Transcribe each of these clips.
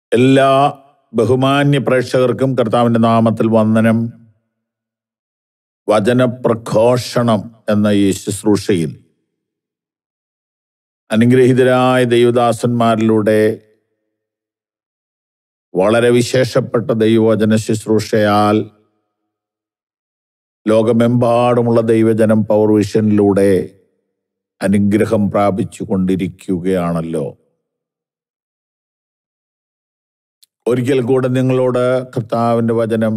എല്ലാ ബഹുമാന്യ പ്രേക്ഷകർക്കും കർത്താവിൻ്റെ നാമത്തിൽ വന്ദനം വചനപ്രഘോഷണം എന്ന ഈ ശുശ്രൂഷയിൽ അനുഗ്രഹീതരായ ദൈവദാസന്മാരിലൂടെ വളരെ വിശേഷപ്പെട്ട ദൈവവചന ശുശ്രൂഷയാൽ ലോകമെമ്പാടുമുള്ള ദൈവജനം പവർ വിഷനിലൂടെ അനുഗ്രഹം പ്രാപിച്ചു കൊണ്ടിരിക്കുകയാണല്ലോ ഒരിക്കൽ കൂടെ നിങ്ങളോട് കർത്താവിൻ്റെ വചനം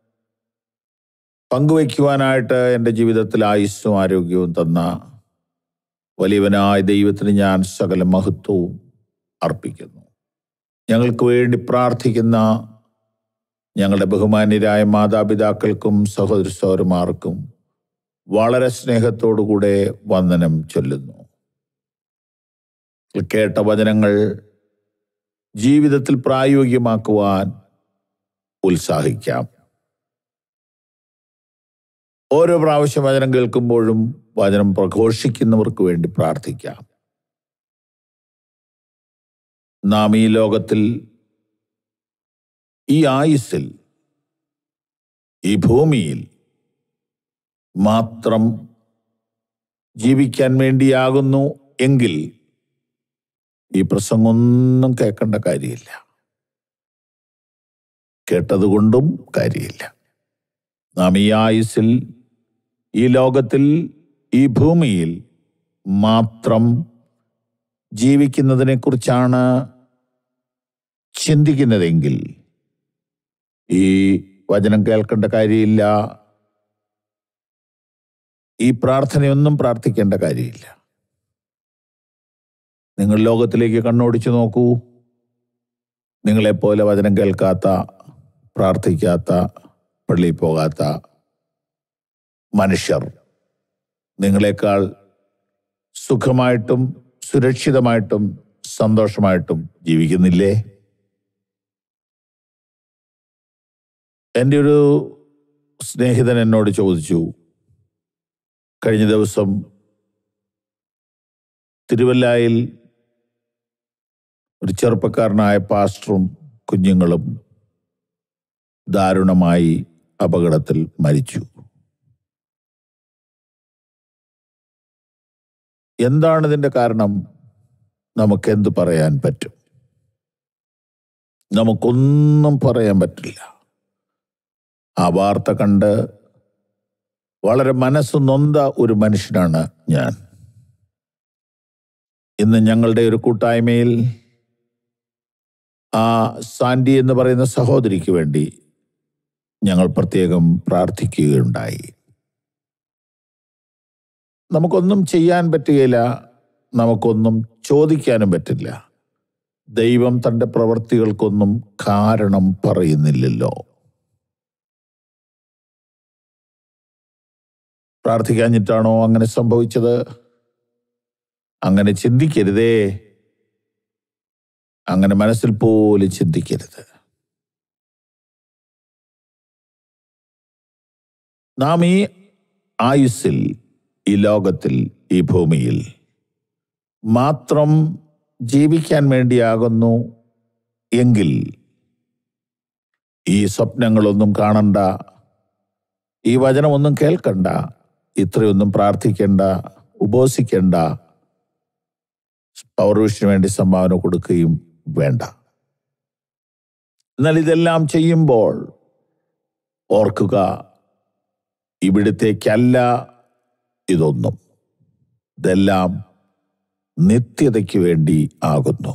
പങ്കുവയ്ക്കുവാനായിട്ട് എൻ്റെ ജീവിതത്തിൽ ആയുസ്സും ആരോഗ്യവും തന്ന വലിയവനായ ദൈവത്തിന് ഞാൻ സകല മഹത്വവും അർപ്പിക്കുന്നു ഞങ്ങൾക്ക് വേണ്ടി പ്രാർത്ഥിക്കുന്ന ഞങ്ങളുടെ ബഹുമാന്യരായ മാതാപിതാക്കൾക്കും സഹോദര സഹോദരന്മാർക്കും വളരെ സ്നേഹത്തോടുകൂടെ വന്ദനം ചൊല്ലുന്നു കേട്ട വചനങ്ങൾ ജീവിതത്തിൽ പ്രായോഗികമാക്കുവാൻ ഉത്സാഹിക്കാം ഓരോ പ്രാവശ്യം വചനം കേൾക്കുമ്പോഴും വചനം പ്രഘോഷിക്കുന്നവർക്ക് വേണ്ടി പ്രാർത്ഥിക്കാം നാം ഈ ലോകത്തിൽ ഈ ആയുസ്സിൽ ഈ ഭൂമിയിൽ മാത്രം ജീവിക്കാൻ വേണ്ടിയാകുന്നു എങ്കിൽ ഈ പ്രസംഗമൊന്നും കേൾക്കേണ്ട കാര്യമില്ല കേട്ടതുകൊണ്ടും കാര്യമില്ല നാം ഈ ആയുസ്സിൽ ഈ ലോകത്തിൽ ഈ ഭൂമിയിൽ മാത്രം ജീവിക്കുന്നതിനെക്കുറിച്ചാണ് ചിന്തിക്കുന്നതെങ്കിൽ ഈ വചനം കേൾക്കേണ്ട കാര്യമില്ല ഈ പ്രാർത്ഥനയൊന്നും പ്രാർത്ഥിക്കേണ്ട കാര്യമില്ല നിങ്ങൾ ലോകത്തിലേക്ക് കണ്ണോടിച്ചു നോക്കൂ നിങ്ങളെപ്പോലെ വചനം കേൾക്കാത്ത പ്രാർത്ഥിക്കാത്ത പള്ളിയിൽ പോകാത്ത മനുഷ്യർ നിങ്ങളെക്കാൾ സുഖമായിട്ടും സുരക്ഷിതമായിട്ടും സന്തോഷമായിട്ടും ജീവിക്കുന്നില്ലേ എൻ്റെ ഒരു സ്നേഹിതൻ എന്നോട് ചോദിച്ചു കഴിഞ്ഞ ദിവസം തിരുവല്ലായിൽ ഒരു ചെറുപ്പക്കാരനായ പാസ്റ്ററും കുഞ്ഞുങ്ങളും ദാരുണമായി അപകടത്തിൽ മരിച്ചു എന്താണ് ഇതിൻ്റെ കാരണം നമുക്കെന്ത് പറയാൻ പറ്റും നമുക്കൊന്നും പറയാൻ പറ്റില്ല ആ വാർത്ത കണ്ട് വളരെ മനസ്സ് നൊന്ത ഒരു മനുഷ്യനാണ് ഞാൻ ഇന്ന് ഞങ്ങളുടെ ഒരു കൂട്ടായ്മയിൽ ആ സാൻഡി എന്ന് പറയുന്ന സഹോദരിക്ക് വേണ്ടി ഞങ്ങൾ പ്രത്യേകം പ്രാർത്ഥിക്കുകയുണ്ടായി നമുക്കൊന്നും ചെയ്യാൻ പറ്റുകയില്ല നമുക്കൊന്നും ചോദിക്കാനും പറ്റില്ല ദൈവം തൻ്റെ പ്രവൃത്തികൾക്കൊന്നും കാരണം പറയുന്നില്ലല്ലോ പ്രാർത്ഥിക്കാഞ്ഞിട്ടാണോ അങ്ങനെ സംഭവിച്ചത് അങ്ങനെ ചിന്തിക്കരുതേ അങ്ങനെ മനസ്സിൽ പോലും ചിന്തിക്കരുത് നാം ഈ ആയുസ്സിൽ ഈ ലോകത്തിൽ ഈ ഭൂമിയിൽ മാത്രം ജീവിക്കാൻ വേണ്ടിയാകുന്നു എങ്കിൽ ഈ സ്വപ്നങ്ങളൊന്നും കാണണ്ട ഈ വചനമൊന്നും കേൾക്കണ്ട ഇത്രയൊന്നും പ്രാർത്ഥിക്കേണ്ട ഉപവസിക്കേണ്ട പൗർവിഷിന് വേണ്ടി സംഭാവന കൊടുക്കുകയും വേണ്ട എന്നാൽ ഇതെല്ലാം ചെയ്യുമ്പോൾ ഓർക്കുക ഇവിടത്തേക്കല്ല ഇതൊന്നും ഇതെല്ലാം നിത്യതയ്ക്ക് വേണ്ടി ആകുന്നു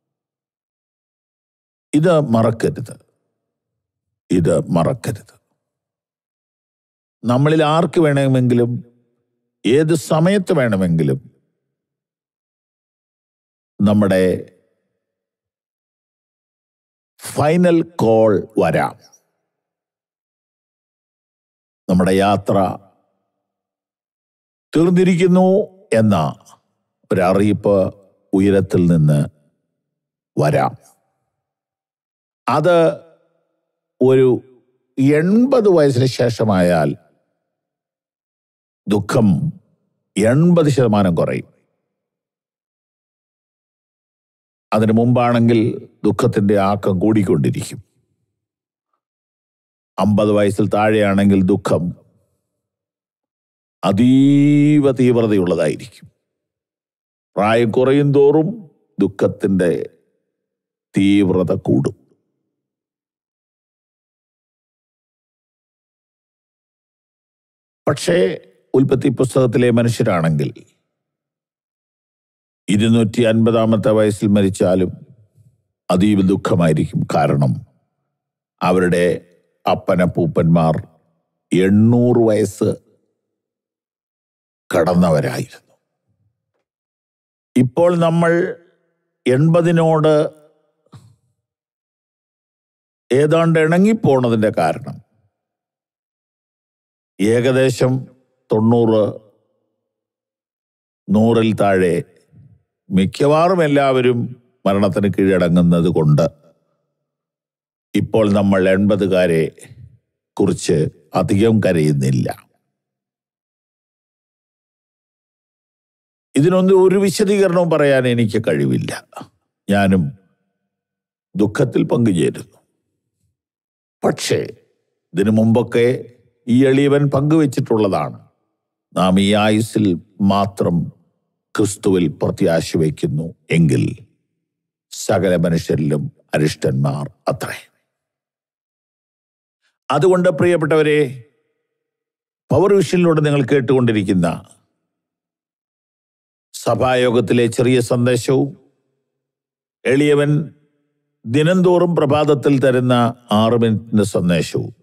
ഇത് മറക്കരുത് ഇത് മറക്കരുത് നമ്മളിൽ ആർക്ക് വേണമെങ്കിലും ഏത് സമയത്ത് വേണമെങ്കിലും നമ്മുടെ ഫൈനൽ കോൾ വരാം നമ്മുടെ യാത്ര തീർന്നിരിക്കുന്നു എന്ന ഒരറിയിപ്പ് ഉയരത്തിൽ നിന്ന് വരാം അത് ഒരു എൺപത് വയസ്സിന് ശേഷമായാൽ ദുഃഖം എൺപത് ശതമാനം കുറയും അതിനു മുമ്പാണെങ്കിൽ ദുഃഖത്തിന്റെ ആക്കം കൂടിക്കൊണ്ടിരിക്കും അമ്പത് വയസ്സിൽ താഴെയാണെങ്കിൽ ദുഃഖം അതീവ തീവ്രതയുള്ളതായിരിക്കും പ്രായം കുറയും തോറും ദുഃഖത്തിന്റെ തീവ്രത കൂടും പക്ഷേ ഉൽപ്പത്തി പുസ്തകത്തിലെ മനുഷ്യരാണെങ്കിൽ ഇരുന്നൂറ്റി അൻപതാമത്തെ വയസ്സിൽ മരിച്ചാലും അതീവ ദുഃഖമായിരിക്കും കാരണം അവരുടെ അപ്പനപ്പൂപ്പന്മാർ എണ്ണൂറ് വയസ്സ് കടന്നവരായിരുന്നു ഇപ്പോൾ നമ്മൾ എൺപതിനോട് ഏതാണ്ട് ഇണങ്ങിപ്പോണതിൻ്റെ കാരണം ഏകദേശം തൊണ്ണൂറ് നൂറിൽ താഴെ മിക്കവാറും എല്ലാവരും മരണത്തിന് കീഴടങ്ങുന്നത് കൊണ്ട് ഇപ്പോൾ നമ്മൾ എൺപതുകാരെ കുറിച്ച് അധികം കരയുന്നില്ല ഇതിനൊന്നും ഒരു വിശദീകരണവും പറയാൻ എനിക്ക് കഴിവില്ല ഞാനും ദുഃഖത്തിൽ പങ്കുചേരുന്നു പക്ഷേ ഇതിനു മുമ്പൊക്കെ ഈ എളിയവൻ പങ്കുവച്ചിട്ടുള്ളതാണ് നാം ഈ ആയുസ്സിൽ മാത്രം ക്രിസ്തുവിൽ പ്രത്യാശ വയ്ക്കുന്നു എങ്കിൽ സകല മനുഷ്യരിലും അരിഷ്ടന്മാർ അത്രേ അതുകൊണ്ട് പ്രിയപ്പെട്ടവരെ പവർ വിഷനിലൂടെ നിങ്ങൾ കേട്ടുകൊണ്ടിരിക്കുന്ന സഭായോഗത്തിലെ ചെറിയ സന്ദേശവും എളിയവൻ ദിനംതോറും പ്രഭാതത്തിൽ തരുന്ന ആറ് മിനിറ്റിന്റെ സന്ദേശവും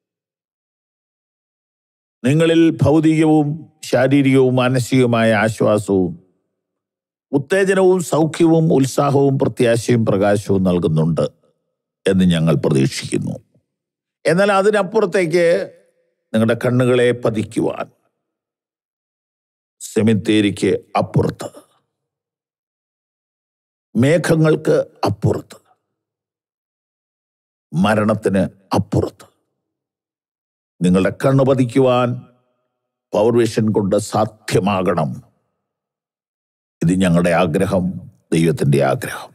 നിങ്ങളിൽ ഭൗതികവും ശാരീരികവും മാനസികവുമായ ആശ്വാസവും ഉത്തേജനവും സൗഖ്യവും ഉത്സാഹവും പ്രത്യാശയും പ്രകാശവും നൽകുന്നുണ്ട് എന്ന് ഞങ്ങൾ പ്രതീക്ഷിക്കുന്നു എന്നാൽ അതിനപ്പുറത്തേക്ക് നിങ്ങളുടെ കണ്ണുകളെ പതിക്കുവാൻ സെമിത്തേരിക്ക് അപ്പുറത്ത് മേഘങ്ങൾക്ക് അപ്പുറത്ത് മരണത്തിന് അപ്പുറത്ത് നിങ്ങളുടെ കണ്ണു പതിക്കുവാൻ പവർ വിഷൻ കൊണ്ട് സാധ്യമാകണം ഇത് ഞങ്ങളുടെ ആഗ്രഹം ദൈവത്തിന്റെ ആഗ്രഹം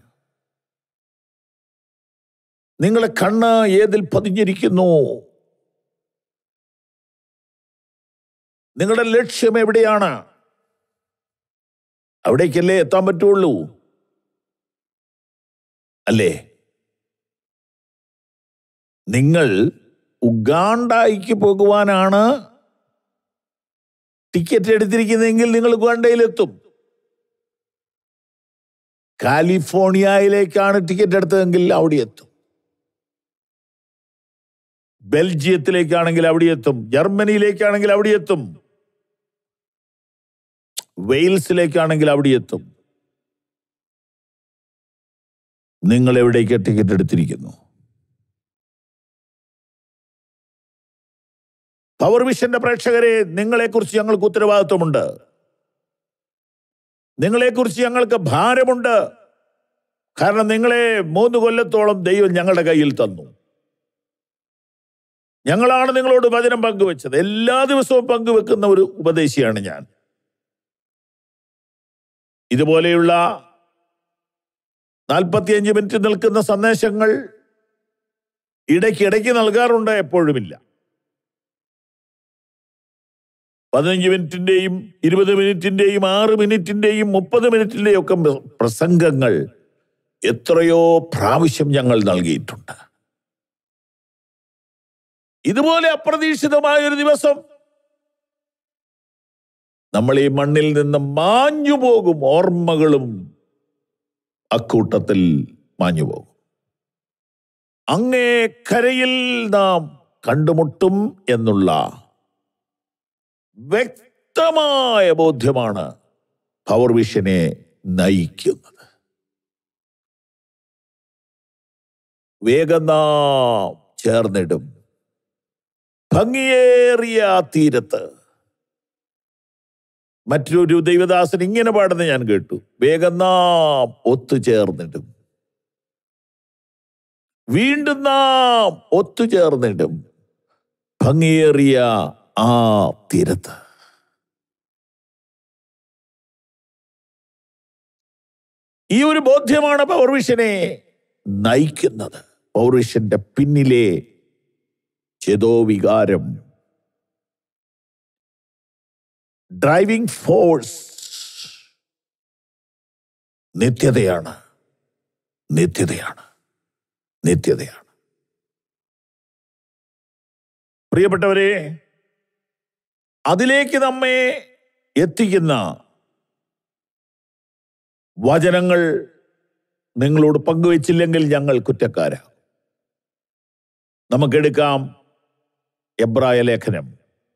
നിങ്ങളെ കണ്ണ് ഏതിൽ പതിഞ്ഞിരിക്കുന്നു നിങ്ങളുടെ ലക്ഷ്യം എവിടെയാണ് അവിടേക്കല്ലേ എത്താൻ പറ്റുള്ളൂ അല്ലേ നിങ്ങൾ ഉഗാണ്ടായിക്ക് പോകുവാനാണ് ടിക്കറ്റ് എടുത്തിരിക്കുന്നതെങ്കിൽ നിങ്ങൾ ഉഗാണ്ടയിലെത്തും കാലിഫോർണിയയിലേക്കാണ് ടിക്കറ്റ് എടുത്തതെങ്കിൽ അവിടെ എത്തും ബെൽജിയത്തിലേക്കാണെങ്കിൽ അവിടെ എത്തും ജർമ്മനിയിലേക്കാണെങ്കിൽ അവിടെ എത്തും വെയിൽസിലേക്കാണെങ്കിൽ അവിടെ എത്തും നിങ്ങൾ എവിടേക്ക് ടിക്കറ്റ് എടുത്തിരിക്കുന്നു പവർ വിഷന്റെ പ്രേക്ഷകരെ നിങ്ങളെക്കുറിച്ച് ഞങ്ങൾക്ക് ഉത്തരവാദിത്വമുണ്ട് നിങ്ങളെക്കുറിച്ച് ഞങ്ങൾക്ക് ഭാരമുണ്ട് കാരണം നിങ്ങളെ മൂന്ന് കൊല്ലത്തോളം ദൈവം ഞങ്ങളുടെ കയ്യിൽ തന്നു ഞങ്ങളാണ് നിങ്ങളോട് വചനം പങ്കുവെച്ചത് എല്ലാ ദിവസവും പങ്കുവെക്കുന്ന ഒരു ഉപദേശിയാണ് ഞാൻ ഇതുപോലെയുള്ള നാൽപ്പത്തിയഞ്ച് മിനിറ്റ് നിൽക്കുന്ന സന്ദേശങ്ങൾ ഇടയ്ക്കിടയ്ക്ക് നൽകാറുണ്ട് എപ്പോഴുമില്ല പതിനഞ്ച് മിനിറ്റിന്റെയും ഇരുപത് മിനിറ്റിന്റെയും ആറ് മിനിറ്റിന്റെയും മുപ്പത് മിനിറ്റിന്റെയും ഒക്കെ പ്രസംഗങ്ങൾ എത്രയോ പ്രാവശ്യം ഞങ്ങൾ നൽകിയിട്ടുണ്ട് ഇതുപോലെ അപ്രതീക്ഷിതമായ ഒരു ദിവസം നമ്മൾ ഈ മണ്ണിൽ നിന്ന് മാഞ്ഞു പോകും ഓർമ്മകളും അക്കൂട്ടത്തിൽ മാഞ്ഞു പോകും അങ്ങേ കരയിൽ നാം കണ്ടുമുട്ടും എന്നുള്ള വ്യക്തമായ ബോധ്യമാണ് പവർ വിഷനെ നയിക്കുന്നത് വേഗം നാം ചേർന്നിടും ഭംഗിയേറിയ ആ തീരത്ത് മറ്റൊരു ദൈവദാസൻ ഇങ്ങനെ പാടുന്ന ഞാൻ കേട്ടു വേഗം നാം ഒത്തുചേർന്നിടും വീണ്ടും നാം ഒത്തുചേർന്നിടും ഭംഗിയേറിയ ആ തീരത്ത് ഈ ഒരു ബോധ്യമാണ് പവർ വിഷനെ നയിക്കുന്നത് പൗരുഷന്റെ പിന്നിലെ ചേതോവികാരം ഡ്രൈവിംഗ് ഫോഴ്സ് നിത്യതയാണ് നിത്യതയാണ് നിത്യതയാണ് പ്രിയപ്പെട്ടവരെ അതിലേക്ക് നമ്മെ എത്തിക്കുന്ന വചനങ്ങൾ നിങ്ങളോട് പങ്കുവച്ചില്ലെങ്കിൽ ഞങ്ങൾ കുറ്റക്കാരാ നമുക്കെടുക്കാം എബ്രായ ലേഖനം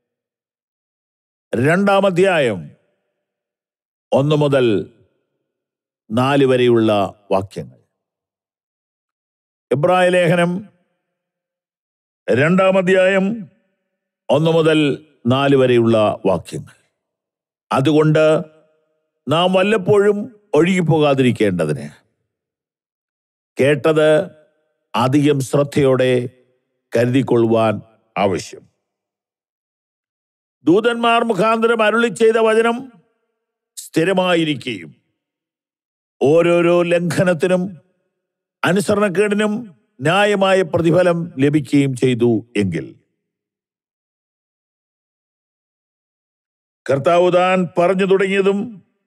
രണ്ടാം അധ്യായം ഒന്ന് മുതൽ നാല് വരെയുള്ള വാക്യങ്ങൾ എബ്രായ ലേഖനം രണ്ടാം അധ്യായം ഒന്ന് മുതൽ നാല് വരെയുള്ള വാക്യങ്ങൾ അതുകൊണ്ട് നാം വല്ലപ്പോഴും ഒഴുകിപ്പോകാതിരിക്കേണ്ടതിന് കേട്ടത് അധികം ശ്രദ്ധയോടെ കരുതിക്കൊള്ളുവാൻ ആവശ്യം ദൂതന്മാർ മുഖാന്തരം അരുളി ചെയ്ത വചനം സ്ഥിരമായിരിക്കുകയും ഓരോരോ ലംഘനത്തിനും അനുസരണക്കേടിനും ന്യായമായ പ്രതിഫലം ലഭിക്കുകയും ചെയ്തു എങ്കിൽ കർത്താവ് താൻ പറഞ്ഞു തുടങ്ങിയതും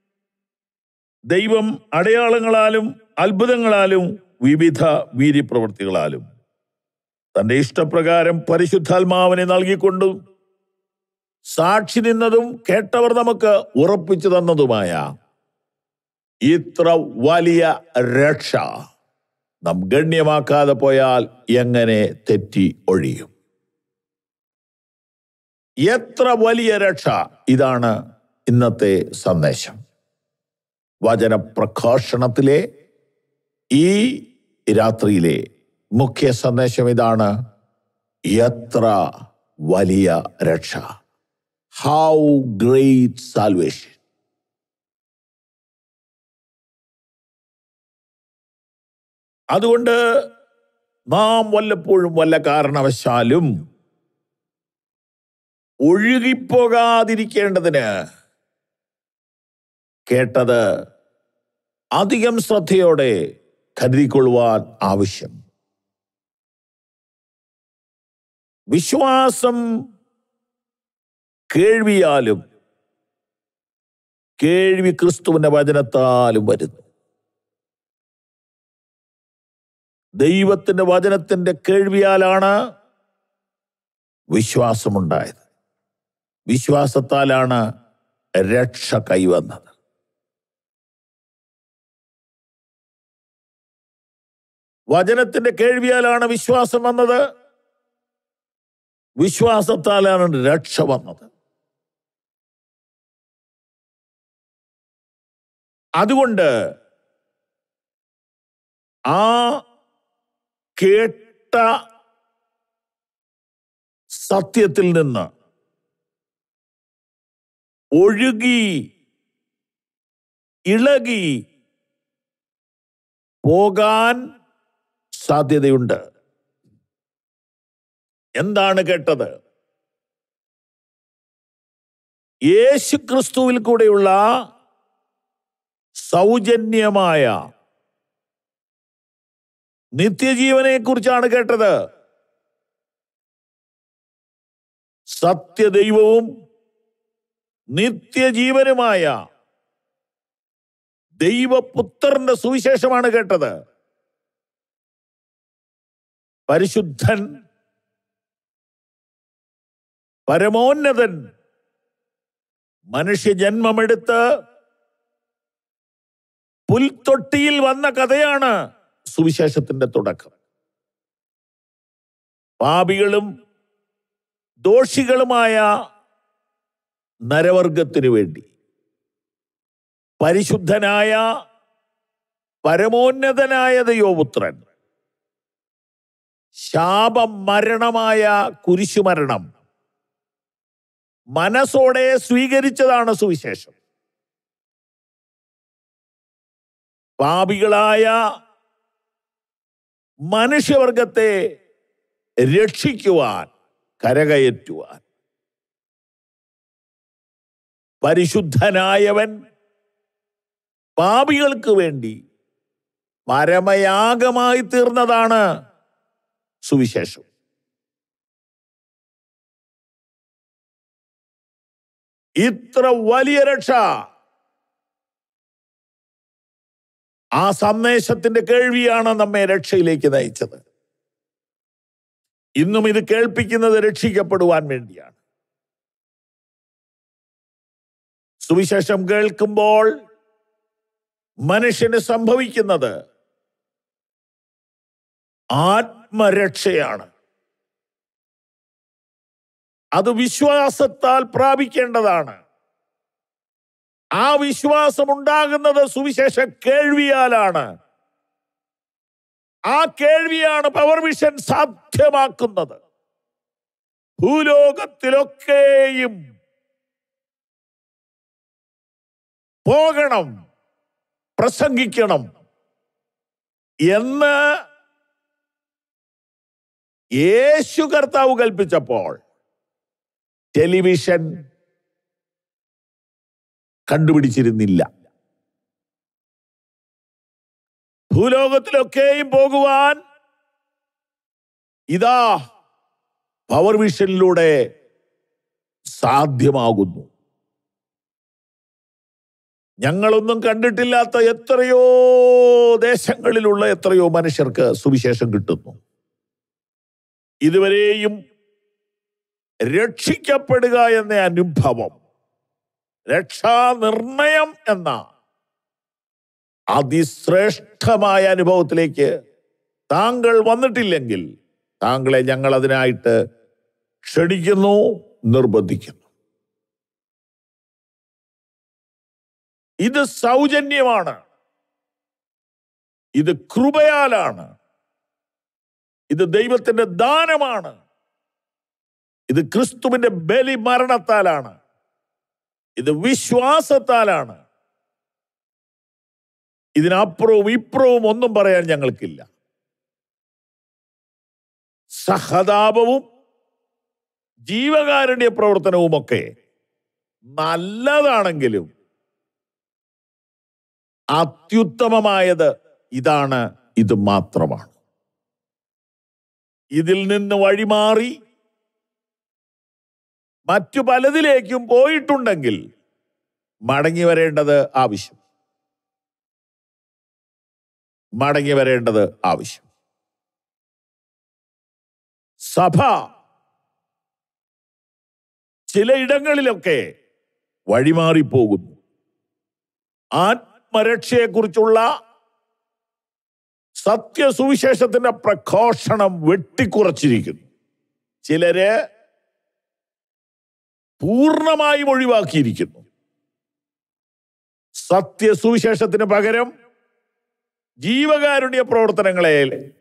ദൈവം അടയാളങ്ങളാലും അത്ഭുതങ്ങളാലും വിവിധ വീര്യപ്രവൃത്തികളാലും തന്റെ ഇഷ്ടപ്രകാരം പരിശുദ്ധാത്മാവിനെ നൽകിക്കൊണ്ടും സാക്ഷി നിന്നതും കേട്ടവർ നമുക്ക് ഉറപ്പിച്ചു തന്നതുമായ ഇത്ര വലിയ രക്ഷ നാം ഗണ്യമാക്കാതെ പോയാൽ എങ്ങനെ തെറ്റി ഒഴിയും എത്ര വലിയ രക്ഷ ഇതാണ് ഇന്നത്തെ സന്ദേശം വചനപ്രഘോഷണത്തിലെ ഈ രാത്രിയിലെ മുഖ്യ സന്ദേശം ഇതാണ് എത്ര വലിയ രക്ഷ ഹൗ ഗ്രേറ്റ് സാൽവേഷൻ അതുകൊണ്ട് നാം വല്ലപ്പോഴും വല്ല കാരണവശാലും ഒഴുകിപ്പോകാതിരിക്കേണ്ടതിന് കേട്ടത് അധികം ശ്രദ്ധയോടെ കരുതിക്കൊള്ളുവാൻ ആവശ്യം വിശ്വാസം കേൾവിയാലും കേൾവി ക്രിസ്തുവിന്റെ വചനത്താലും വരുന്നു ദൈവത്തിന്റെ വചനത്തിന്റെ കേൾവിയാലാണ് വിശ്വാസമുണ്ടായത് വിശ്വാസത്താലാണ് രക്ഷ കൈവന്നത് വചനത്തിന്റെ കേൾവിയാലാണ് വിശ്വാസം വന്നത് വിശ്വാസത്താലാണ് രക്ഷ വന്നത് അതുകൊണ്ട് ആ കേട്ട സത്യത്തിൽ നിന്ന് ഒഴുകി ഇളകി പോകാൻ സാധ്യതയുണ്ട് എന്താണ് കേട്ടത് യേശു ക്രിസ്തുവിൽ കൂടെയുള്ള സൗജന്യമായ നിത്യജീവനെ കുറിച്ചാണ് കേട്ടത് സത്യദൈവവും നിത്യജീവനുമായ ദൈവപുത്രന്റെ സുവിശേഷമാണ് കേട്ടത് പരിശുദ്ധൻ പരമോന്നതൻ മനുഷ്യജന്മമെടുത്ത് പുൽത്തൊട്ടിയിൽ വന്ന കഥയാണ് സുവിശേഷത്തിന്റെ തുടക്കം പാപികളും ദോഷികളുമായ നരവർഗത്തിനു വേണ്ടി പരിശുദ്ധനായ പരമോന്നതനായ ദൈവപുത്രൻ ശാപമരണമായ കുരിശുമരണം മനസ്സോടെ സ്വീകരിച്ചതാണ് സുവിശേഷം പാപികളായ മനുഷ്യവർഗത്തെ രക്ഷിക്കുവാൻ കരകയറ്റുവാൻ പരിശുദ്ധനായവൻ പാപികൾക്ക് വേണ്ടി പരമയാഗമായി തീർന്നതാണ് സുവിശേഷം ഇത്ര വലിയ രക്ഷ ആ സന്ദേശത്തിന്റെ കേൾവിയാണ് നമ്മെ രക്ഷയിലേക്ക് നയിച്ചത് ഇന്നും ഇത് കേൾപ്പിക്കുന്നത് രക്ഷിക്കപ്പെടുവാൻ വേണ്ടിയാണ് സുവിശേഷം കേൾക്കുമ്പോൾ മനുഷ്യന് സംഭവിക്കുന്നത് ആത്മരക്ഷയാണ് അത് വിശ്വാസത്താൽ പ്രാപിക്കേണ്ടതാണ് ആ വിശ്വാസം ഉണ്ടാകുന്നത് സുവിശേഷ കേൾവിയാലാണ് ആ കേൾവിയാണ് പവർ വിഷൻ സാധ്യമാക്കുന്നത് ഭൂലോകത്തിലൊക്കെയും പോകണം പ്രസംഗിക്കണം എന്ന് യേശു കർത്താവ് കൽപ്പിച്ചപ്പോൾ ടെലിവിഷൻ കണ്ടുപിടിച്ചിരുന്നില്ല ഭൂലോകത്തിലൊക്കെയും പോകുവാൻ ഇതാ പവർ വിഷനിലൂടെ സാധ്യമാകുന്നു ഞങ്ങളൊന്നും കണ്ടിട്ടില്ലാത്ത എത്രയോ ദേശങ്ങളിലുള്ള എത്രയോ മനുഷ്യർക്ക് സുവിശേഷം കിട്ടുന്നു ഇതുവരെയും രക്ഷിക്കപ്പെടുക എന്ന അനുഭവം രക്ഷാനിർണയം എന്ന അതിശ്രേഷ്ഠമായ അനുഭവത്തിലേക്ക് താങ്കൾ വന്നിട്ടില്ലെങ്കിൽ താങ്കളെ ഞങ്ങൾ അതിനായിട്ട് ക്ഷണിക്കുന്നു നിർബന്ധിക്കുന്നു ഇത് സൗജന്യമാണ് ഇത് കൃപയാലാണ് ഇത് ദൈവത്തിന്റെ ദാനമാണ് ഇത് ക്രിസ്തുവിന്റെ ബലി മരണത്താലാണ് ഇത് വിശ്വാസത്താലാണ് ഇതിനപ്പുറവും ഇപ്പുറവും ഒന്നും പറയാൻ ഞങ്ങൾക്കില്ല സഹതാപവും ജീവകാരുണ്യ പ്രവർത്തനവുമൊക്കെ നല്ലതാണെങ്കിലും അത്യുത്തമമായത് ഇതാണ് ഇത് മാത്രമാണ് ഇതിൽ നിന്ന് വഴിമാറി മറ്റു പലതിലേക്കും പോയിട്ടുണ്ടെങ്കിൽ മടങ്ങി വരേണ്ടത് ആവശ്യം മടങ്ങി വരേണ്ടത് ആവശ്യം സഭ ചിലയിടങ്ങളിലൊക്കെ വഴിമാറിപ്പോകുന്നു ആത്മരക്ഷയെക്കുറിച്ചുള്ള സത്യസുവിശേഷത്തിന്റെ പ്രഘോഷണം വെട്ടിക്കുറച്ചിരിക്കുന്നു ചിലര് പൂർണ്ണമായും ഒഴിവാക്കിയിരിക്കുന്നു സത്യസുവിശേഷത്തിന് പകരം ജീവകാരുണ്യ പ്രവർത്തനങ്ങളെ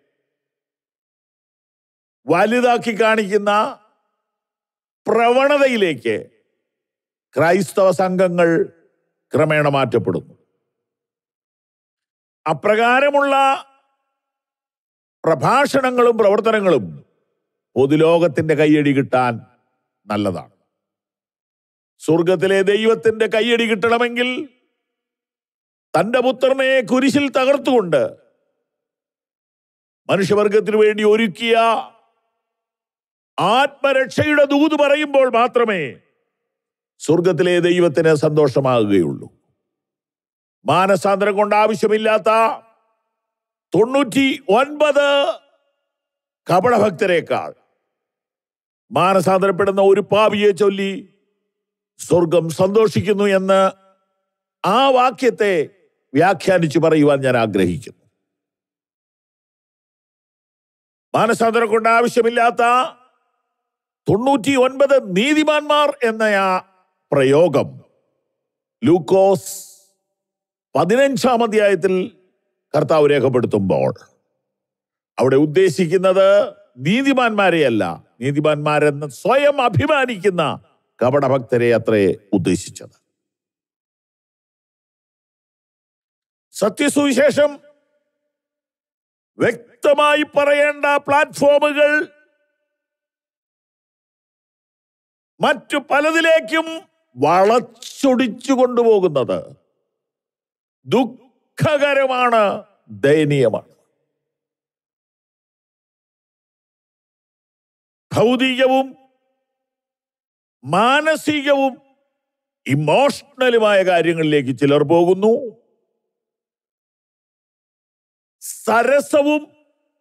വലുതാക്കി കാണിക്കുന്ന പ്രവണതയിലേക്ക് ക്രൈസ്തവ സംഘങ്ങൾ ക്രമേണ മാറ്റപ്പെടുന്നു അപ്രകാരമുള്ള പ്രഭാഷണങ്ങളും പ്രവർത്തനങ്ങളും പൊതുലോകത്തിന്റെ കയ്യടി കിട്ടാൻ നല്ലതാണ് സ്വർഗത്തിലെ ദൈവത്തിന്റെ കയ്യടി കിട്ടണമെങ്കിൽ തന്റെ പുത്രനെ കുരിശിൽ തകർത്തുകൊണ്ട് മനുഷ്യവർഗത്തിനു വേണ്ടി ഒരുക്കിയ ആത്മരക്ഷയുടെ ദൂത് പറയുമ്പോൾ മാത്രമേ സ്വർഗത്തിലെ ദൈവത്തിന് സന്തോഷമാകുകയുള്ളൂ മാനസാന്തരം കൊണ്ട് ആവശ്യമില്ലാത്ത തൊണ്ണൂറ്റി ഒൻപത് കപടഭക്തരെക്കാൾ മാനസാന്തരപ്പെടുന്ന ഒരു പാപിയെ ചൊല്ലി സ്വർഗം സന്തോഷിക്കുന്നു എന്ന് ആ വാക്യത്തെ വ്യാഖ്യാനിച്ചു പറയുവാൻ ഞാൻ ആഗ്രഹിക്കുന്നു മാനസാന്തരം കൊണ്ട് ആവശ്യമില്ലാത്ത തൊണ്ണൂറ്റി ഒൻപത് നീതിമാന്മാർ എന്ന ആ പ്രയോഗം ലൂക്കോസ് പതിനഞ്ചാം അധ്യായത്തിൽ കർത്താവ് രേഖപ്പെടുത്തുമ്പോൾ അവിടെ ഉദ്ദേശിക്കുന്നത് നീതിമാന്മാരെയല്ല നീതിമാന്മാരെന്ന് സ്വയം അഭിമാനിക്കുന്ന കപടഭക്തരെ അത്രേ ഉദ്ദേശിച്ചത് സത്യസുവിശേഷം വ്യക്തമായി പറയേണ്ട പ്ലാറ്റ്ഫോമുകൾ മറ്റു പലതിലേക്കും വളച്ചൊടിച്ചു കൊണ്ടുപോകുന്നത് ദുഃഖകരമാണ് ദയനീയമാണ് ഭൗതികവും മാനസികവും ഇമോഷണലുമായ കാര്യങ്ങളിലേക്ക് ചിലർ പോകുന്നു സരസവും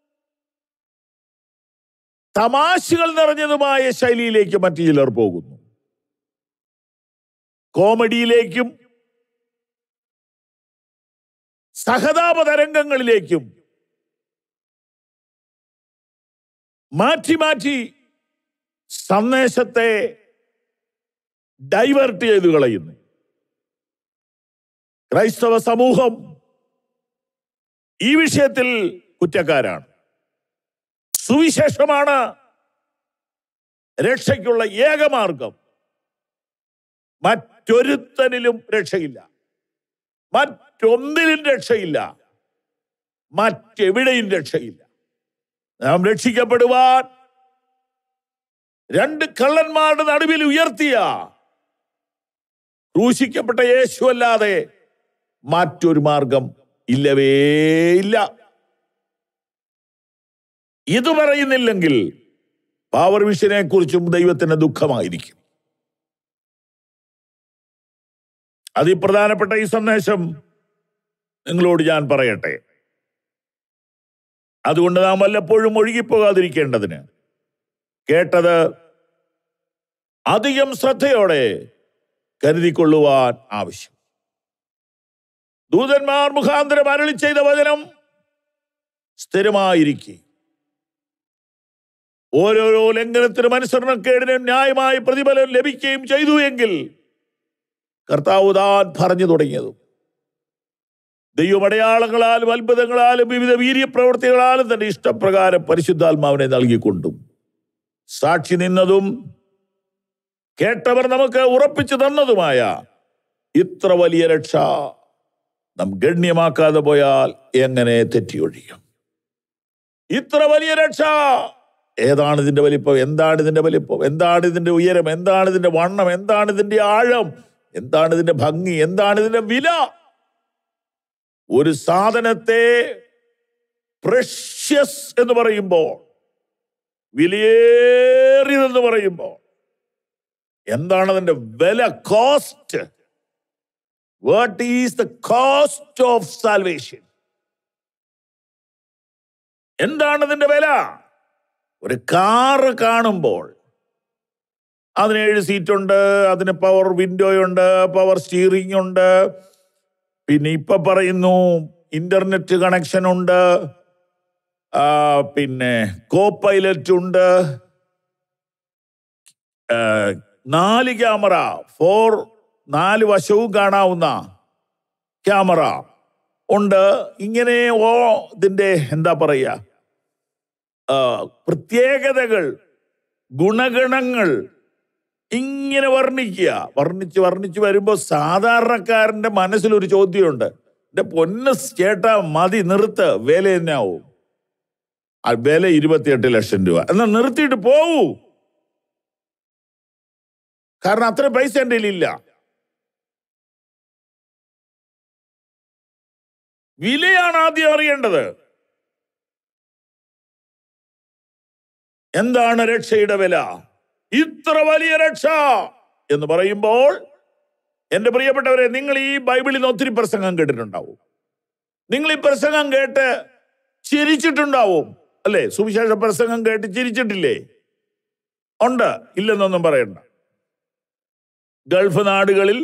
തമാശകൾ നിറഞ്ഞതുമായ ശൈലിയിലേക്ക് മറ്റു ചിലർ പോകുന്നു കോമഡിയിലേക്കും സഹതാപ തരംഗങ്ങളിലേക്കും മാറ്റി മാറ്റി സന്ദേശത്തെ ഡൈവേർട്ട് ചെയ്തു കളയുന്നു ക്രൈസ്തവ സമൂഹം ഈ വിഷയത്തിൽ കുറ്റക്കാരാണ് സുവിശേഷമാണ് രക്ഷയ്ക്കുള്ള ഏകമാർഗം മറ്റൊരുത്തനിലും രക്ഷയില്ല മറ്റൊന്നിലും രക്ഷയില്ല മറ്റെവിടെയും രക്ഷയില്ല നാം രക്ഷിക്കപ്പെടുവാൻ രണ്ട് കള്ളന്മാരുടെ നടുവിൽ ഉയർത്തിയ ക്രൂശിക്കപ്പെട്ട യേശു അല്ലാതെ മറ്റൊരു മാർഗം ഇല്ലവേ ഇല്ല ഇത് പറയുന്നില്ലെങ്കിൽ പവർ വിഷനെ കുറിച്ചും ദൈവത്തിന് ദുഃഖമായിരിക്കും അതിപ്രധാനപ്പെട്ട ഈ സന്ദേശം നിങ്ങളോട് ഞാൻ പറയട്ടെ അതുകൊണ്ട് നാം വല്ലപ്പോഴും ഒഴുകിപ്പോകാതിരിക്കേണ്ടതിന് കേട്ടത് അധികം ശ്രദ്ധയോടെ കരുതിക്കൊള്ളുവാൻ ആവശ്യം ദൂതന്മാർ മുഖാന്തരം അരളി ചെയ്ത വചനം സ്ഥിരമായിരിക്കെ ഓരോരോ ലംഘനത്തിനും അനുസരണക്കേടിനും ന്യായമായ പ്രതിഫലം ലഭിക്കുകയും ചെയ്തു എങ്കിൽ കർത്താവ് താൻ പറഞ്ഞു തുടങ്ങിയതും ദൈവമടയാളങ്ങളാലും അത്ഭുതങ്ങളാലും വിവിധ വീര്യപ്രവൃത്തികളാലും തന്റെ ഇഷ്ടപ്രകാരം പരിശുദ്ധാത്മാവിനെ നൽകിക്കൊണ്ടും സാക്ഷി നിന്നതും കേട്ടവർ നമുക്ക് ഉറപ്പിച്ചു തന്നതുമായ ഇത്ര വലിയ രക്ഷ നാം ഗണ്യമാക്കാതെ പോയാൽ എങ്ങനെ തെറ്റിയൊഴിയും ഇത്ര വലിയ രക്ഷ ഏതാണ് ഇതിന്റെ വലിപ്പം എന്താണ് ഇതിന്റെ വലിപ്പം എന്താണ് ഇതിന്റെ ഉയരം എന്താണ് ഇതിന്റെ വണ്ണം എന്താണ് ഇതിന്റെ ആഴം എന്താണ് ഇതിന്റെ ഭംഗി എന്താണ് ഇതിന്റെ വില ഒരു സാധനത്തെ പ്രഷ്യസ് എന്ന് പറയുമ്പോൾ വിലയേറിയതെന്ന് പറയുമ്പോൾ എന്താണ് അതിന്റെ വില cost what is the cost of salvation എന്താണ് അതിന്റെ വില ഒരു കാറ് കാണുമ്പോൾ അതിന് ഏഴ് സീറ്റ് ഉണ്ട് അതിന് പവർ വിൻഡോ ഉണ്ട് പവർ സ്റ്റിയറിംഗ് ഉണ്ട് പിന്നെ ഇപ്പൊ പറയുന്നു ഇന്റർനെറ്റ് കണക്ഷൻ ഉണ്ട് ആ, പിന്നെ കോ പൈലറ്റ് ഉണ്ട് ആ, നാല് ക്യാമറ ഫോർ നാല് വശവും കാണാവുന്ന ക്യാമറ ഉണ്ട് ഇങ്ങനെ ഓ ഇതിന്റെ എന്താ പറയുക ആ, പ്രത്യേകതകൾ ഗുണഗണങ്ങൾ ഇങ്ങനെ വർണ്ണിക്കുക വർണ്ണിച്ച് വർണ്ണിച്ച് വരുമ്പോൾ സാധാരണക്കാരന്റെ മനസ്സിലൊരു ചോദ്യമുണ്ട് എന്റെ പൊന്ന് ചേട്ടാ മതി നിർത്ത് വില എന്നാവും ആ വില ഇരുപത്തിയെട്ട് ലക്ഷം രൂപ എന്നാ നിർത്തിയിട്ട് പോവൂ കാരണം അത്ര പൈസ എൻ്റെ ഇല്ല വിലയാണ് ആദ്യം അറിയേണ്ടത് എന്താണ് രക്ഷയുടെ വില ഇത്ര വലിയ രക്ഷ എന്ന് പറയുമ്പോൾ എന്റെ പ്രിയപ്പെട്ടവരെ നിങ്ങൾ ഈ ബൈബിളിൽ നിന്ന് ഒത്തിരി പ്രസംഗം കേട്ടിട്ടുണ്ടാവും നിങ്ങൾ ഈ പ്രസംഗം കേട്ട് ചിരിച്ചിട്ടുണ്ടാവും അല്ലേ സുവിശേഷ പ്രസംഗം കേട്ട് ചിരിച്ചിട്ടില്ലേ ഉണ്ട് ഇല്ലെന്നൊന്നും പറയണ്ട ഗൾഫ് നാടുകളിൽ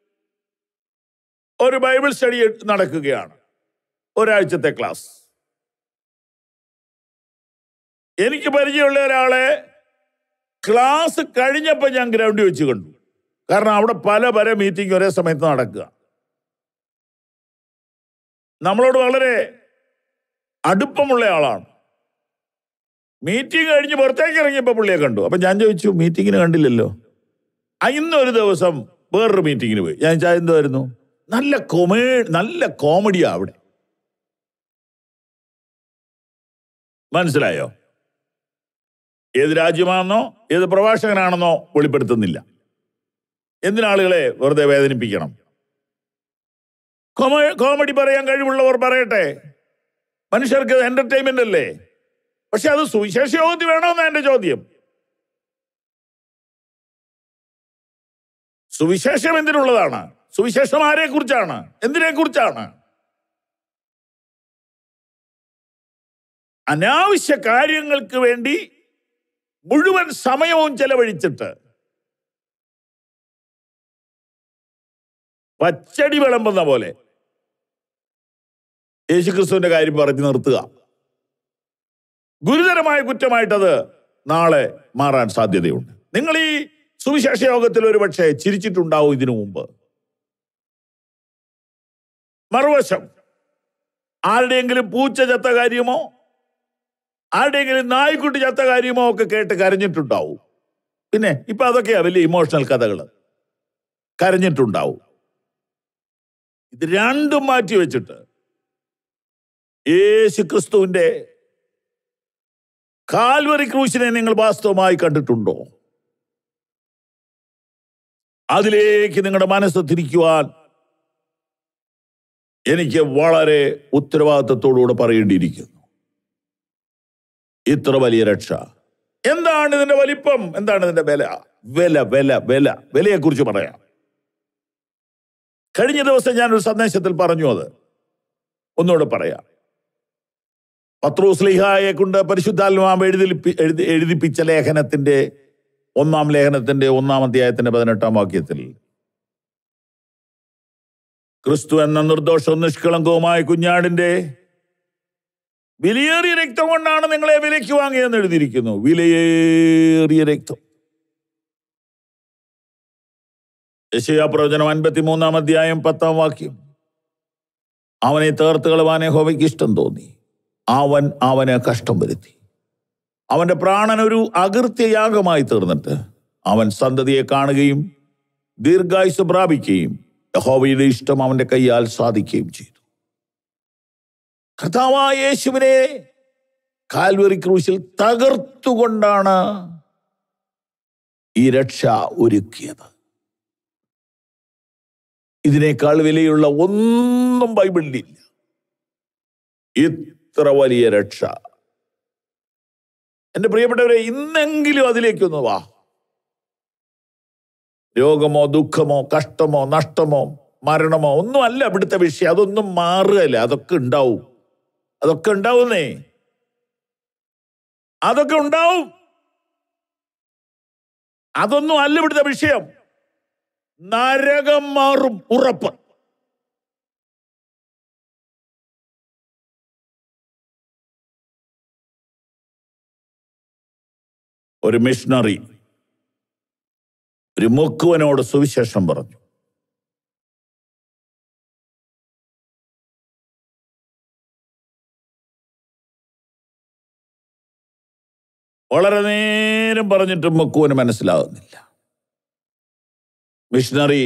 ഒരു ബൈബിൾ സ്റ്റഡി നടക്കുകയാണ് ഒരാഴ്ചത്തെ ക്ലാസ് എനിക്ക് പരിചയമുള്ള ഒരാളെ ക്ലാസ് കഴിഞ്ഞപ്പോൾ ഞാൻ ഗ്രൗണ്ടിൽ വെച്ച് കണ്ടു കാരണം അവിടെ പല പല മീറ്റിംഗ് ഒരേ സമയത്ത് നടക്കുക നമ്മളോട് വളരെ അടുപ്പമുള്ള ആളാണ് മീറ്റിംഗ് കഴിഞ്ഞ് പുറത്തേക്ക് ഇറങ്ങിയപ്പോൾ പുള്ളിയെ കണ്ടു അപ്പൊ ഞാൻ ചോദിച്ചു മീറ്റിങ്ങിന് കണ്ടില്ലല്ലോ ആ ഇന്നൊരു ദിവസം വേറൊരു മീറ്റിങ്ങിന് പോയി ഞാൻ ചോദിച്ചാൽ എന്തായിരുന്നു നല്ല കൊമേ നല്ല കോമഡിയാ അവിടെ മനസ്സിലായോ ഏത് രാജ്യമാണെന്നോ ഏത് പ്രഭാഷകനാണെന്നോ വെളിപ്പെടുത്തുന്നില്ല എന്തിനാളുകളെ വെറുതെ വേദനിപ്പിക്കണം കോമ- കോമഡി പറയാൻ കഴിവുള്ളവർ പറയട്ടെ മനുഷ്യർക്ക് എന്റർടൈൻമെന്റ് അല്ലേ പക്ഷെ അത് സുവിശേഷ യോഗത്തിൽ വേണമെന്നാ എന്റെ ചോദ്യം സുവിശേഷം എന്തിനുള്ളതാണ് സുവിശേഷം ആരെ കുറിച്ചാണ് എന്തിനെ കുറിച്ചാണ് അനാവശ്യ കാര്യങ്ങൾക്ക് വേണ്ടി മുഴുവൻ സമയവും ചെലവഴിച്ചിട്ട് പച്ചടി വിളമ്പുന്ന പോലെ യേശുക്രിസ്തുവിന്റെ കാര്യം പറഞ്ഞു നിർത്തുക ഗുരുതരമായ കുറ്റമായിട്ടത് നാളെ മാറാൻ സാധ്യതയുണ്ട് നിങ്ങൾ ഈ സുവിശേഷ യോഗത്തിൽ ഒരു പക്ഷേ ചിരിച്ചിട്ടുണ്ടാവും ഇതിനു മുമ്പ് മറുവശം ആരുടെയെങ്കിലും പൂച്ച ചത്ത കാര്യമോ ആരുടെയെങ്കിലും നായ്ക്കുട്ടി ചത്ത കാര്യമോ ഒക്കെ കേട്ട് കരഞ്ഞിട്ടുണ്ടാവും പിന്നെ ഇപ്പൊ അതൊക്കെയാ വലിയ ഇമോഷണൽ കഥകൾ കരഞ്ഞിട്ടുണ്ടാവും ഇത് രണ്ടും മാറ്റി വെച്ചിട്ട് യേശു ക്രിസ്തുവിന്റെ കാൽവറി ക്രൂശിനെ നിങ്ങൾ വാസ്തവമായി കണ്ടിട്ടുണ്ടോ അതിലേക്ക് നിങ്ങളുടെ മനസ്സ് തിരിക്കുവാൻ എനിക്ക് വളരെ ഉത്തരവാദിത്തത്തോടുകൂടെ പറയേണ്ടിയിരിക്കുന്നു ഇത്ര വലിയ രക്ഷ എന്താണ് ഇതിന്റെ വലിപ്പം എന്താണ് ഇതിന്റെ വില വില വില വില വിലയെക്കുറിച്ച് പറയാം കഴിഞ്ഞ ദിവസം ഞാനൊരു സന്ദേശത്തിൽ പറഞ്ഞു അത് ഒന്നുകൂടെ പറയാം പത്രോസ്ലിഹായെ കൊണ്ട് പരിശുദ്ധാത്മാവ് എഴുതി എഴുതി എഴുതിപ്പിച്ച ലേഖനത്തിന്റെ ഒന്നാം ലേഖനത്തിന്റെ ഒന്നാം അധ്യായത്തിന്റെ പതിനെട്ടാം വാക്യത്തിൽ ക്രിസ്തു എന്ന നിർദോഷവും നിഷ്കളങ്കവുമായ കുഞ്ഞാടിന്റെ വിലയേറിയ രക്തം കൊണ്ടാണ് നിങ്ങളെ വിലയ്ക്ക് വാങ്ങിയെന്ന് എഴുതിയിരിക്കുന്നു വിലയേറിയ രക്തം യശയാ പ്രവചനം അൻപത്തി മൂന്നാം അധ്യായം പത്താം വാക്യം അവനെ തേർത്ത് കളവാനെ ഹോവയ്ക്ക് ഇഷ്ടം തോന്നി അവൻ അവന് കഷ്ടം വരുത്തി അവന്റെ പ്രാണൻ ഒരു അകൃത്യയാഗമായി തീർന്നിട്ട് അവൻ സന്തതിയെ കാണുകയും ദീർഘായുസ് പ്രാപിക്കുകയും യഹോവയുടെ ഇഷ്ടം അവന്റെ കൈയാൽ സാധിക്കുകയും ചെയ്തു കർത്താവായ യേശുവിനെ കാൽവറി ക്രൂശിൽ തകർത്തുകൊണ്ടാണ് ഈ രക്ഷ ഒരുക്കിയത് ഇതിനേക്കാൾ വിലയുള്ള ഒന്നും ബൈബിളിലില്ല ഇത്ര വലിയ രക്ഷ എന്റെ പ്രിയപ്പെട്ടവരെ ഇന്നെങ്കിലും അതിലേക്കൊന്ന് വാ രോഗമോ ദുഃഖമോ കഷ്ടമോ നഷ്ടമോ മരണമോ ഒന്നും അല്ല ഇവിടുത്തെ വിഷയം അതൊന്നും മാറുകയല്ല അതൊക്കെ ഉണ്ടാവും അതൊക്കെ ഉണ്ടാവുന്നേ അതൊക്കെ ഉണ്ടാവും അതൊന്നും അല്ല ഇവിടുത്തെ വിഷയം നരകം മാറും ഉറപ്പ് ഒരു മിഷണറി ഒരു മുക്കുവനോട് സുവിശേഷം പറഞ്ഞു വളരെ നേരം പറഞ്ഞിട്ടും മുക്കുവന് മനസ്സിലാകുന്നില്ല മിഷണറി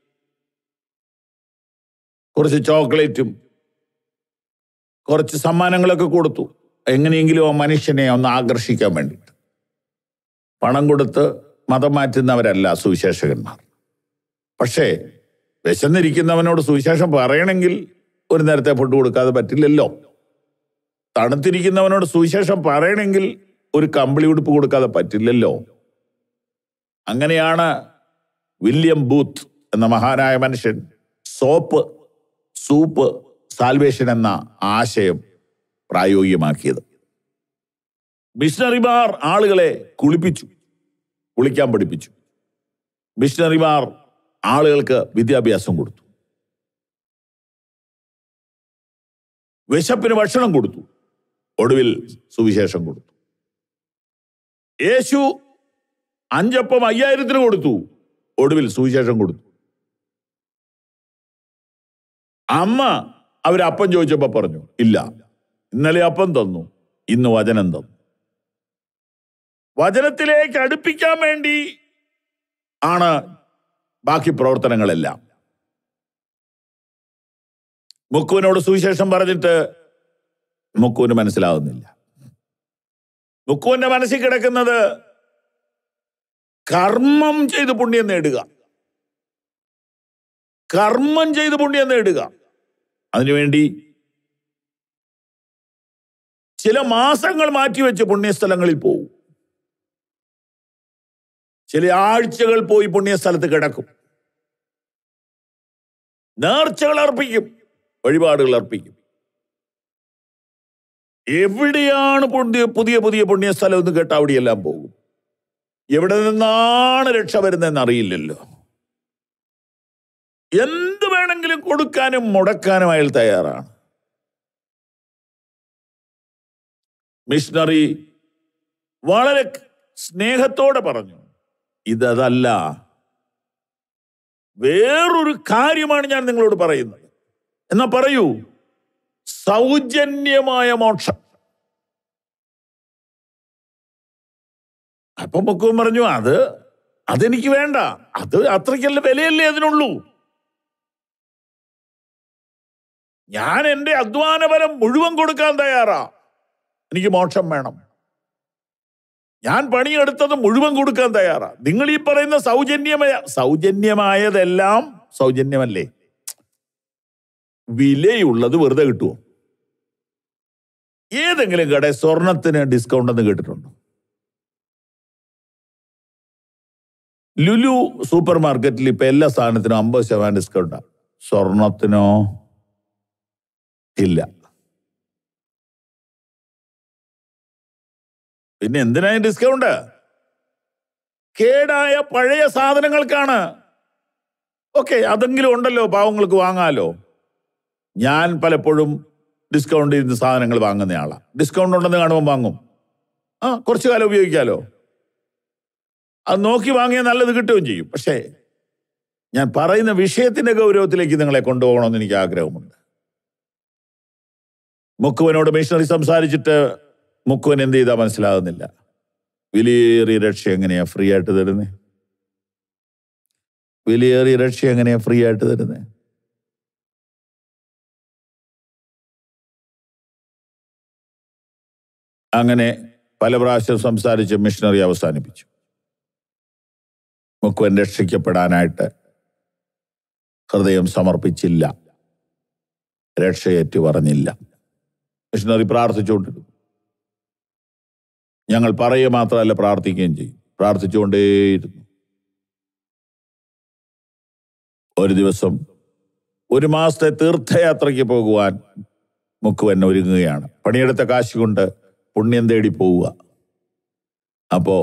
കുറച്ച് ചോക്ലേറ്റും കുറച്ച് സമ്മാനങ്ങളൊക്കെ കൊടുത്തു എങ്ങനെയെങ്കിലും ആ മനുഷ്യനെ ഒന്ന് ആകർഷിക്കാൻ വേണ്ടിയിട്ട് പണം കൊടുത്ത് മതം മാറ്റുന്നവരല്ല സുവിശേഷകന്മാർ പക്ഷേ വിശന്നിരിക്കുന്നവനോട് സുവിശേഷം പറയണമെങ്കിൽ ഒരു നേരത്തെ ഫുഡ് കൊടുക്കാതെ പറ്റില്ലല്ലോ തണുത്തിരിക്കുന്നവനോട് സുവിശേഷം പറയണമെങ്കിൽ ഒരു കമ്പിളി ഉടുപ്പ് കൊടുക്കാതെ പറ്റില്ലല്ലോ അങ്ങനെയാണ് വില്യം ബൂത്ത് എന്ന മഹാനായ മനുഷ്യൻ സോപ്പ് സൂപ്പ് സാൽവേഷൻ എന്ന ആശയം പ്രായോഗികമാക്കിയത് മിഷണറിമാർ ആളുകളെ കുളിപ്പിച്ചു കുളിക്കാൻ പഠിപ്പിച്ചു മിഷണറിമാർ ആളുകൾക്ക് വിദ്യാഭ്യാസം കൊടുത്തു വിശപ്പിന് ഭക്ഷണം കൊടുത്തു ഒടുവിൽ സുവിശേഷം കൊടുത്തു യേശു അഞ്ചപ്പം അയ്യായിരത്തിന് കൊടുത്തു ഒടുവിൽ സുവിശേഷം കൊടുത്തു അമ്മ അവരപ്പം ചോദിച്ചപ്പോ പറഞ്ഞു ഇല്ല ഇന്നലെ അപ്പം തന്നു ഇന്ന് വചനം തന്നു വചനത്തിലേക്ക് അടുപ്പിക്കാൻ വേണ്ടി ആണ് ബാക്കി പ്രവർത്തനങ്ങളെല്ലാം മുക്കുവിനോട് സുവിശേഷം പറഞ്ഞിട്ട് മുക്കുവിന് മനസ്സിലാവുന്നില്ല മുക്കുവിന്റെ മനസ്സിൽ കിടക്കുന്നത് കർമ്മം ചെയ്ത് പുണ്യം നേടുക കർമ്മം ചെയ്ത് പുണ്യം നേടുക അതിനുവേണ്ടി ചില മാസങ്ങൾ മാറ്റിവെച്ച് പുണ്യസ്ഥലങ്ങളിൽ പോകും ചില ആഴ്ചകൾ പോയി പുണ്യസ്ഥലത്ത് കിടക്കും നേർച്ചകൾ അർപ്പിക്കും വഴിപാടുകൾ അർപ്പിക്കും എവിടെയാണ് പുണ്യ പുതിയ പുതിയ പുണ്യസ്ഥലം എന്ന് കേട്ട അവിടെയെല്ലാം പോകും എവിടെ നിന്നാണ് രക്ഷ വരുന്നതെന്ന് അറിയില്ലല്ലോ എന്ത് വേണമെങ്കിലും കൊടുക്കാനും മുടക്കാനും അയാൾ തയ്യാറാണ് മിഷണറി വളരെ സ്നേഹത്തോടെ പറഞ്ഞു ഇതല്ല വേറൊരു കാര്യമാണ് ഞാൻ നിങ്ങളോട് പറയുന്നത് എന്നാ പറയൂ സൗജന്യമായ മോക്ഷം അപ്പൊ മുക്കും പറഞ്ഞു അത് അതെനിക്ക് വേണ്ട അത് അത്രയ്ക്കല്ല വിലയല്ലേ അതിനുള്ളൂ ഞാൻ എന്റെ അധ്വാനപരം മുഴുവൻ കൊടുക്കാൻ തയ്യാറാ എനിക്ക് മോക്ഷം വേണം ഞാൻ പണിയെടുത്തത് മുഴുവൻ കൊടുക്കാൻ തയ്യാറാ നിങ്ങൾ ഈ പറയുന്ന സൗജന്യമായ സൗജന്യമായതെല്ലാം സൗജന്യമല്ലേ വിലയുള്ളത് വെറുതെ കിട്ടുമോ ഏതെങ്കിലും കട സ്വർണത്തിന് ഡിസ്കൗണ്ട് എന്ന് കേട്ടിട്ടുണ്ടോ ലുലു സൂപ്പർ മാർക്കറ്റിൽ ഇപ്പൊ എല്ലാ സാധനത്തിനും അമ്പത് ശതമാനം ഡിസ്കൗണ്ടാ സ്വർണത്തിനോ ഇല്ല പിന്നെ എന്തിനാ ഈ ഡിസ്കൗണ്ട് കേടായ പഴയ സാധനങ്ങൾക്കാണ് ഓക്കെ അതെങ്കിലും ഉണ്ടല്ലോ പാവങ്ങൾക്ക് വാങ്ങാലോ ഞാൻ പലപ്പോഴും ഡിസ്കൗണ്ട് ചെയ്യുന്ന സാധനങ്ങൾ വാങ്ങുന്ന ആളാണ് ഡിസ്കൗണ്ട് ഉണ്ടെന്ന് കാണുമ്പോൾ വാങ്ങും ആ കുറച്ചു കാലം ഉപയോഗിക്കാലോ അത് നോക്കി വാങ്ങിയാൽ നല്ലത് കിട്ടുകയും ചെയ്യും പക്ഷേ ഞാൻ പറയുന്ന വിഷയത്തിന്റെ ഗൗരവത്തിലേക്ക് നിങ്ങളെ കൊണ്ടുപോകണമെന്ന് എനിക്ക് ആഗ്രഹമുണ്ട് മുക്കുവനോട് മിഷണറി സംസാരിച്ചിട്ട് മുക്കുവൻ എന്ത് ചെയ്താൽ മനസ്സിലാകുന്നില്ല വിലയേറിയ രക്ഷ എങ്ങനെയാ ഫ്രീ ആയിട്ട് തരുന്നേ വിലയേറിയ രക്ഷ എങ്ങനെയാ ഫ്രീ ആയിട്ട് തരുന്നേ അങ്ങനെ പല പ്രാവശ്യം സംസാരിച്ച് മിഷണറി അവസാനിപ്പിച്ചു മുക്കുവൻ രക്ഷിക്കപ്പെടാനായിട്ട് ഹൃദയം സമർപ്പിച്ചില്ല രക്ഷയേറ്റു പറഞ്ഞില്ല മിഷണറി പ്രാർത്ഥിച്ചുകൊണ്ടിരുന്നു ഞങ്ങൾ പറയുക മാത്രമല്ല പ്രാർത്ഥിക്കുകയും ചെയ്യും പ്രാർത്ഥിച്ചുകൊണ്ടേയിരുന്നു ഒരു ദിവസം ഒരു മാസത്തെ തീർത്ഥയാത്രയ്ക്ക് പോകുവാൻ മുക്കുവൻ ഒരുങ്ങുകയാണ് പണിയെടുത്ത കാശ് കൊണ്ട് പുണ്യം തേടി പോവുക അപ്പോ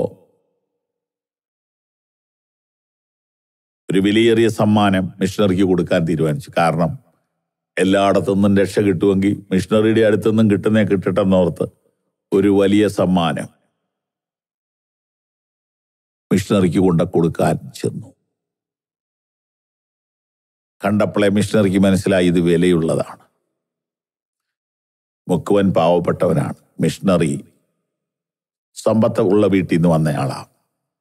ഒരു വിലയേറിയ സമ്മാനം മിഷണറിക്ക് കൊടുക്കാൻ തീരുമാനിച്ചു കാരണം എല്ലായിടത്തു നിന്നും രക്ഷ കിട്ടുമെങ്കിൽ മിഷണറിയുടെ അടുത്തുനിന്നും കിട്ടുന്നേ കിട്ടട്ടെന്നോർത്ത് ഒരു വലിയ സമ്മാനം മിഷണറിക്ക് കൊണ്ട കൊടുക്കാൻ ചെന്നു കണ്ടപ്പോളെ മിഷണറിക്ക് മനസ്സിലായി ഇത് വിലയുള്ളതാണ് മുക്കുവൻ പാവപ്പെട്ടവനാണ് മിഷണറി സമ്പത്ത് ഉള്ള വീട്ടിൽ നിന്ന് വന്നയാളാണ്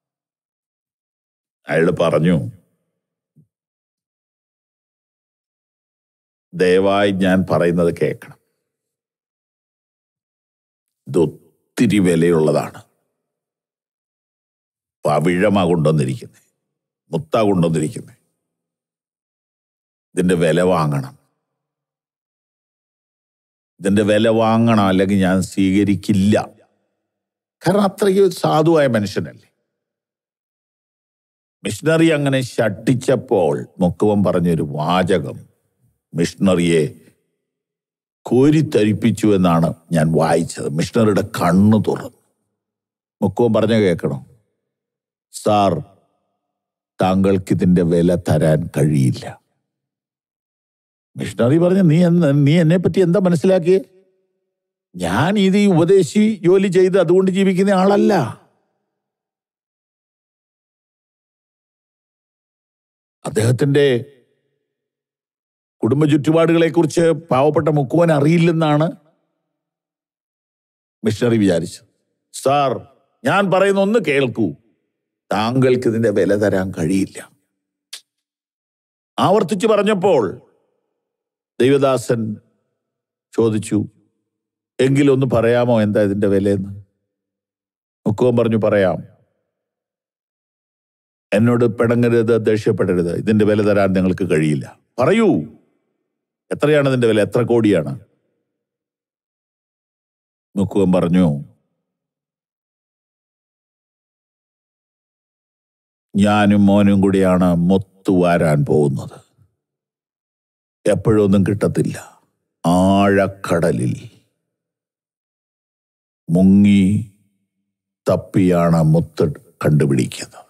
അയാൾ പറഞ്ഞു ദയവായി ഞാൻ പറയുന്നത് കേൾക്കണം ഇത് ഒത്തിരി വിലയുള്ളതാണ് പവിഴമാ കൊണ്ടുവന്നിരിക്കുന്നത് മുത്താ കൊണ്ടുവന്നിരിക്കുന്നത് ഇതിന്റെ വില വാങ്ങണം ഇതിന്റെ വില വാങ്ങണം അല്ലെങ്കിൽ ഞാൻ സ്വീകരിക്കില്ല കാരണം അത്രയ്ക്ക് സാധുവായ മനുഷ്യനല്ലേ മിഷണറി അങ്ങനെ ശട്ടിച്ചപ്പോൾ മുക്കുവൻ പറഞ്ഞൊരു വാചകം മിഷണറിയെ കോരിത്തരിപ്പിച്ചു എന്നാണ് ഞാൻ വായിച്ചത് മിഷണറിയുടെ കണ്ണു തുറന്നു മുക്കുവൻ പറഞ്ഞ കേൾക്കണം സാർ താങ്കൾക്ക് ഇതിന്റെ വില തരാൻ കഴിയില്ല മിഷണറി പറഞ്ഞ നീ എന്ന് നീ എന്നെ പറ്റി എന്താ മനസ്സിലാക്കിയേ ഞാൻ ഇത് ഈ ഉപദേശി ജോലി ചെയ്ത് അതുകൊണ്ട് ജീവിക്കുന്ന ആളല്ല അദ്ദേഹത്തിന്റെ കുടുംബ ചുറ്റുപാടുകളെ കുറിച്ച് പാവപ്പെട്ട മുക്കുവൻ അറിയില്ലെന്നാണ് മിഷണറി വിചാരിച്ചത് സാർ ഞാൻ പറയുന്ന ഒന്ന് കേൾക്കൂ താങ്കൾക്ക് ഇതിന്റെ വില തരാൻ കഴിയില്ല ആവർത്തിച്ച് പറഞ്ഞപ്പോൾ ദൈവദാസൻ ചോദിച്ചു എങ്കിലൊന്ന് പറയാമോ എന്താ ഇതിന്റെ വിലയെന്ന് മുക്കുവൻ പറഞ്ഞു പറയാം എന്നോട് പിടങ്ങരുത് ദേഷ്യപ്പെടരുത് ഇതിന്റെ വില തരാൻ നിങ്ങൾക്ക് കഴിയില്ല പറയൂ എത്രയാണ് ഇതിന്റെ വില എത്ര കോടിയാണ് മുക്കുവൻ പറഞ്ഞു ഞാനും മോനും കൂടിയാണ് മുത്തു വാരാൻ പോകുന്നത് എപ്പോഴൊന്നും കിട്ടത്തില്ല ആഴക്കടലിൽ മുങ്ങി തപ്പിയാണ് മുത്ത് കണ്ടുപിടിക്കുന്നത്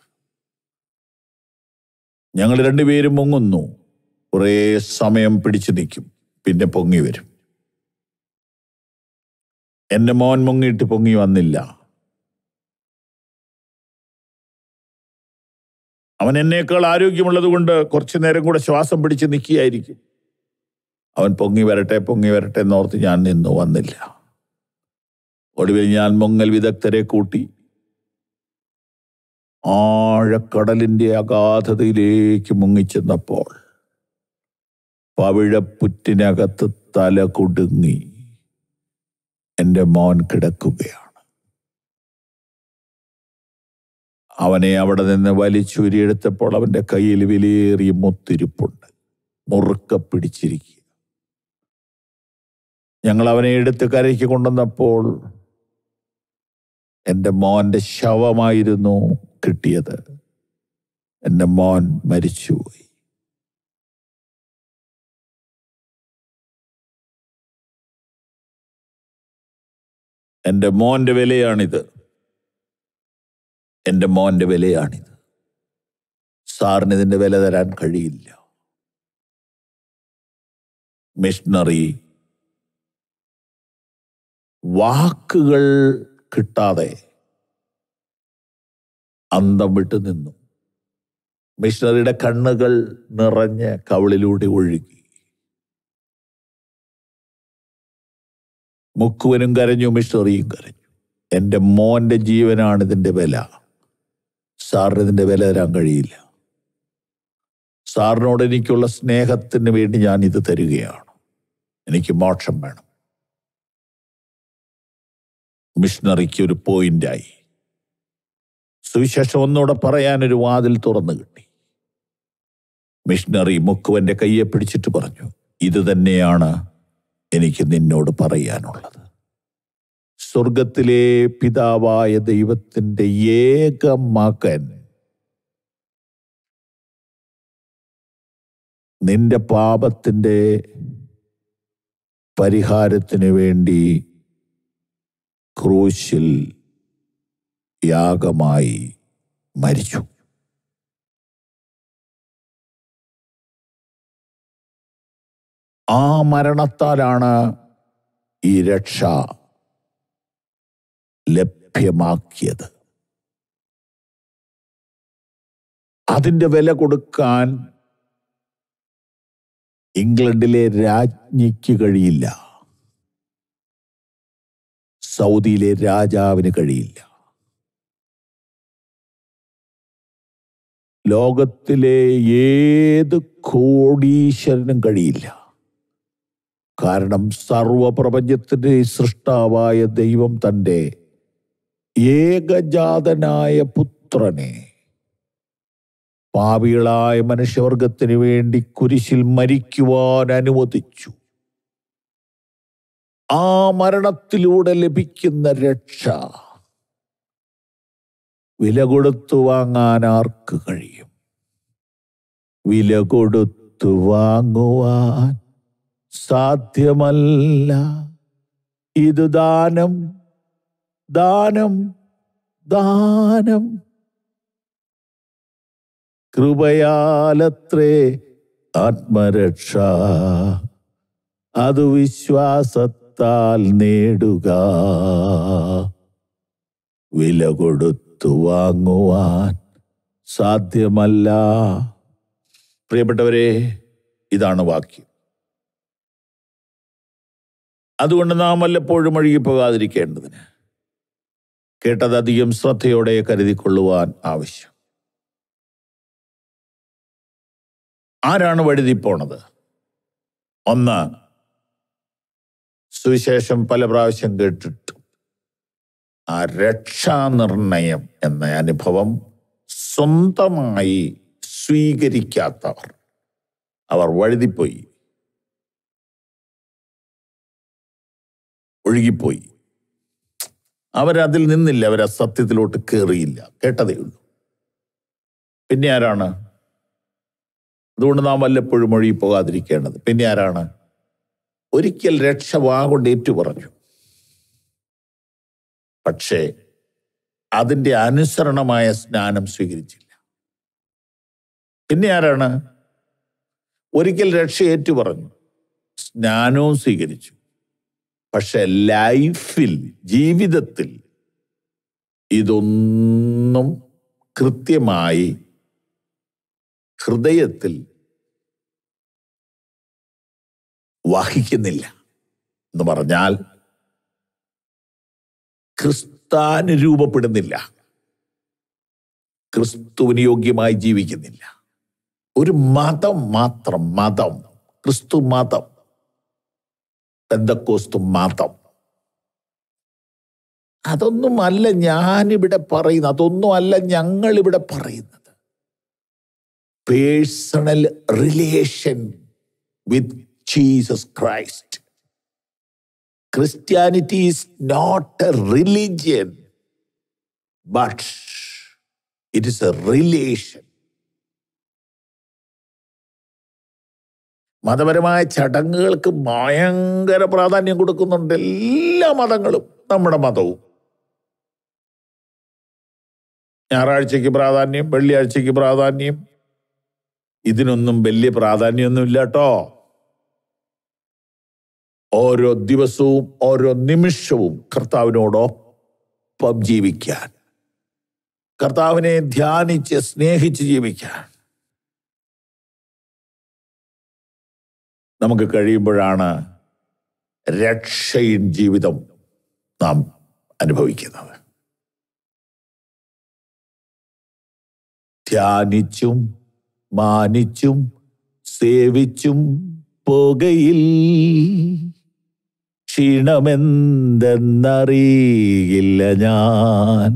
ഞങ്ങൾ രണ്ടുപേരും മുങ്ങുന്നു കുറേ സമയം പിടിച്ചു നിൽക്കും പിന്നെ പൊങ്ങി വരും എന്റെ മോൻ മുങ്ങിയിട്ട് പൊങ്ങി വന്നില്ല അവൻ എന്നേക്കാൾ ആരോഗ്യമുള്ളത് കൊണ്ട് കുറച്ചു നേരം കൂടെ ശ്വാസം പിടിച്ച് നിൽക്കുകയായിരിക്കും അവൻ പൊങ്ങി വരട്ടെ പൊങ്ങി വരട്ടെ എന്നോർത്ത് ഞാൻ നിന്നു വന്നില്ല ഒടുവിൽ ഞാൻ മുങ്ങൽ വിദഗ്ധരെ കൂട്ടി ആഴക്കടലിന്റെ അഗാധതയിലേക്ക് മുങ്ങിച്ചെന്നപ്പോൾ പവിഴപ്പുറ്റിനകത്ത് തല കുടുങ്ങി എൻ്റെ മോൻ കിടക്കുകയാണ് അവനെ അവിടെ നിന്ന് വലിച്ചൂരിയെടുത്തപ്പോൾ അവന്റെ കയ്യിൽ വിലയേറിയ മുത്തിരിപ്പുണ്ട് മുറുക്ക പിടിച്ചിരിക്കുക ഞങ്ങൾ അവനെ എടുത്ത് കരയ്ക്ക് കൊണ്ടുവന്നപ്പോൾ എൻ്റെ മോന്റെ ശവമായിരുന്നു കിട്ടിയത് എൻ്റെ മോൻ മരിച്ചുപോയി എൻ്റെ മോന്റെ വിലയാണിത് എൻ്റെ മോന്റെ വിലയാണിത് സാറിന് ഇതിന്റെ വില തരാൻ കഴിയില്ല മിഷണറി വാക്കുകൾ കിട്ടാതെ അന്തം വിട്ടു നിന്നു മിഷണറിയുടെ കണ്ണുകൾ നിറഞ്ഞ് കവിളിലൂടെ ഒഴുകി മുക്കുവനും കരഞ്ഞു മിഷണറിയും കരഞ്ഞു എൻ്റെ മോന്റെ ജീവനാണ് ഇതിന്റെ വില സാറിന് ഇതിന്റെ വില തരാൻ കഴിയില്ല സാറിനോട് എനിക്കുള്ള സ്നേഹത്തിന് വേണ്ടി ഞാൻ ഇത് തരികയാണ് എനിക്ക് മോക്ഷം വേണം മിഷണറിക്ക് ഒരു പോയിന്റായി സുവിശേഷം ഒന്നുകൂടെ പറയാനൊരു വാതിൽ തുറന്നു കിട്ടി മിഷണറി മുക്കുവന്റെ കയ്യെ പിടിച്ചിട്ട് പറഞ്ഞു ഇത് തന്നെയാണ് എനിക്ക് നിന്നോട് പറയാനുള്ളത് സ്വർഗത്തിലെ പിതാവായ ദൈവത്തിന്റെ ഏക മകൻ നിന്റെ പാപത്തിന്റെ പരിഹാരത്തിന് വേണ്ടി ക്രൂശിൽ യാഗമായി മരിച്ചു ആ മരണത്താലാണ് ഈ രക്ഷ ലഭ്യമാക്കിയത് അതിന്റെ വില കൊടുക്കാൻ ഇംഗ്ലണ്ടിലെ രാജ്ഞിക്ക് കഴിയില്ല സൗദിയിലെ രാജാവിന് കഴിയില്ല ലോകത്തിലെ ഏത് കോടീശ്വരനും കഴിയില്ല കാരണം സർവപ്രപഞ്ചത്തിന്റെ സൃഷ്ടാവായ ദൈവം തന്റെ ഏകജാതനായ പുത്രനെ പാപികളായ മനുഷ്യവർഗത്തിന് വേണ്ടി കുരിശിൽ മരിക്കുവാൻ അനുവദിച്ചു ആ മരണത്തിലൂടെ ലഭിക്കുന്ന രക്ഷ വില കൊടുത്തു വാങ്ങാൻ ആർക്ക് കഴിയും വില കൊടുത്തു വാങ്ങുവാൻ സാധ്യമല്ല ഇത് ദാനം ദാനം ദാനം കൃപയാലത്രേ ആത്മരക്ഷ അത് വിശ്വാസത്താൽ നേടുക വില കൊടുത്തു വാങ്ങുവാൻ സാധ്യമല്ല പ്രിയപ്പെട്ടവരെ ഇതാണ് വാക്യം അതുകൊണ്ട് നാം വല്ലപ്പോഴും ഒഴുകിപ്പോകാതിരിക്കേണ്ടതിന് കേട്ടത് അധികം ശ്രദ്ധയോടെ കരുതിക്കൊള്ളുവാൻ ആവശ്യം ആരാണ് വഴുതിപ്പോണത് ഒന്ന് സുവിശേഷം പല പ്രാവശ്യം കേട്ടിട്ട് ആ രക്ഷാനിർണയം എന്ന അനുഭവം സ്വന്തമായി സ്വീകരിക്കാത്തവർ അവർ വഴുതിപ്പോയി ഒഴുകിപ്പോയി അവരതിൽ നിന്നില്ല അവർ ആ സത്യത്തിലോട്ട് കയറിയില്ല കേട്ടതേ ഉള്ളൂ പിന്നെ ആരാണ് അതുകൊണ്ട് നാം വല്ലപ്പോഴും ഒഴുകി പോകാതിരിക്കേണ്ടത് പിന്നെ ആരാണ് ഒരിക്കൽ രക്ഷ വാഗൊണ്ട് ഏറ്റു പറഞ്ഞു പക്ഷേ അതിന്റെ അനുസരണമായ സ്നാനം സ്വീകരിച്ചില്ല പിന്നെ ആരാണ് ഒരിക്കൽ രക്ഷ ഏറ്റു പറഞ്ഞു സ്നാനവും സ്വീകരിച്ചു പക്ഷെ ലൈഫിൽ ജീവിതത്തിൽ ഇതൊന്നും കൃത്യമായി ഹൃദയത്തിൽ വഹിക്കുന്നില്ല എന്ന് പറഞ്ഞാൽ ക്രിസ്താനുരൂപപ്പെടുന്നില്ല ക്രിസ്തുവിന് യോഗ്യമായി ജീവിക്കുന്നില്ല ഒരു മതം മാത്രം മതം ക്രിസ്തു മതം പെന്തക്കോസ്തു മതം അതൊന്നും അല്ല ഞാനിവിടെ പറയുന്നത് അതൊന്നും അല്ല ഞങ്ങൾ ഇവിടെ പറയുന്നത് personal relation with Jesus Christ Christianity is not a religion, but it is a relation. മതപരമായ ചടങ്ങുകൾക്ക് ഭയങ്കര പ്രാധാന്യം കൊടുക്കുന്നുണ്ട് എല്ലാ മതങ്ങളും നമ്മുടെ മതവും ഞായറാഴ്ചയ്ക്ക് പ്രാധാന്യം വെള്ളിയാഴ്ചയ്ക്ക് പ്രാധാന്യം ഇതിനൊന്നും വലിയ പ്രാധാന്യമൊന്നും ഇല്ല കേട്ടോ ഓരോ ദിവസവും ഓരോ നിമിഷവും കർത്താവിനോടൊപ്പം ജീവിക്കാൻ കർത്താവിനെ ധ്യാനിച്ച് സ്നേഹിച്ച് ജീവിക്കാൻ നമുക്ക് കഴിയുമ്പോഴാണ് രക്ഷയും ജീവിതം നാം അനുഭവിക്കുന്നത് ധ്യാനിച്ചും മാനിച്ചും സേവിച്ചും പോകയിൽ ക്ഷീണമെന്തെന്നറിയില്ല ഞാൻ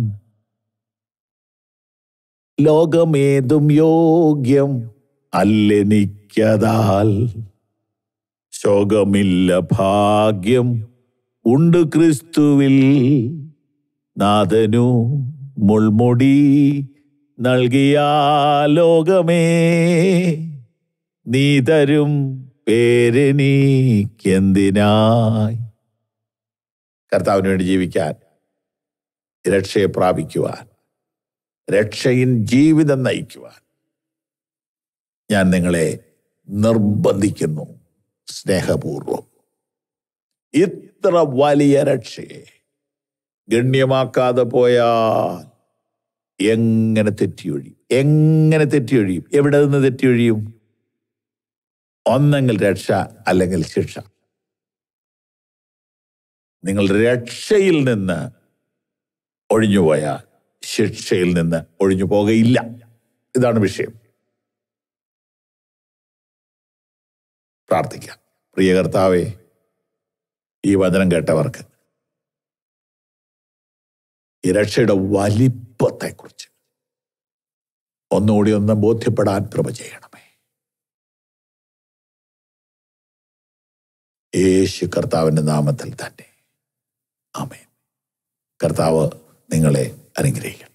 ലോകമേതും യോഗ്യം അല്ലെനിക്കതാൽ ശോകമില്ല ഭാഗ്യം ഉണ്ട് ക്രിസ്തുവിൽ നാഥനു മുൾമുടി നൽകിയ ലോകമേ നീ തരും പേരെനിക്കെന്തിനായി കർത്താവിന് വേണ്ടി ജീവിക്കാൻ രക്ഷയെ പ്രാപിക്കുവാൻ രക്ഷയിൻ ജീവിതം നയിക്കുവാൻ ഞാൻ നിങ്ങളെ നിർബന്ധിക്കുന്നു സ്നേഹപൂർവം ഇത്ര വലിയ രക്ഷയെ ഗണ്യമാക്കാതെ പോയാൽ എങ്ങനെ തെറ്റിയൊഴിയും എങ്ങനെ തെറ്റിയൊഴിയും എവിടെ നിന്ന് തെറ്റിയൊഴിയും ഒന്നെങ്കിൽ രക്ഷ അല്ലെങ്കിൽ ശിക്ഷ നിങ്ങൾ രക്ഷയിൽ നിന്ന് ഒഴിഞ്ഞുപോയാൽ ശിക്ഷയിൽ നിന്ന് ഒഴിഞ്ഞു പോകുകയില്ല ഇതാണ് വിഷയം പ്രാർത്ഥിക്കാം പ്രിയ കർത്താവേ ഈ വചനം കേട്ടവർക്ക് ഈ രക്ഷയുടെ വലിപ്പത്തെക്കുറിച്ച് ഒന്നുകൂടി ഒന്ന് ബോധ്യപ്പെടാൻ കൃപ ചെയ്യണമേ യേശു കർത്താവിന്റെ നാമത്തിൽ തന്നെ ആമേൻ കർത്താവ് നിങ്ങളെ അനുഗ്രഹിക്കണം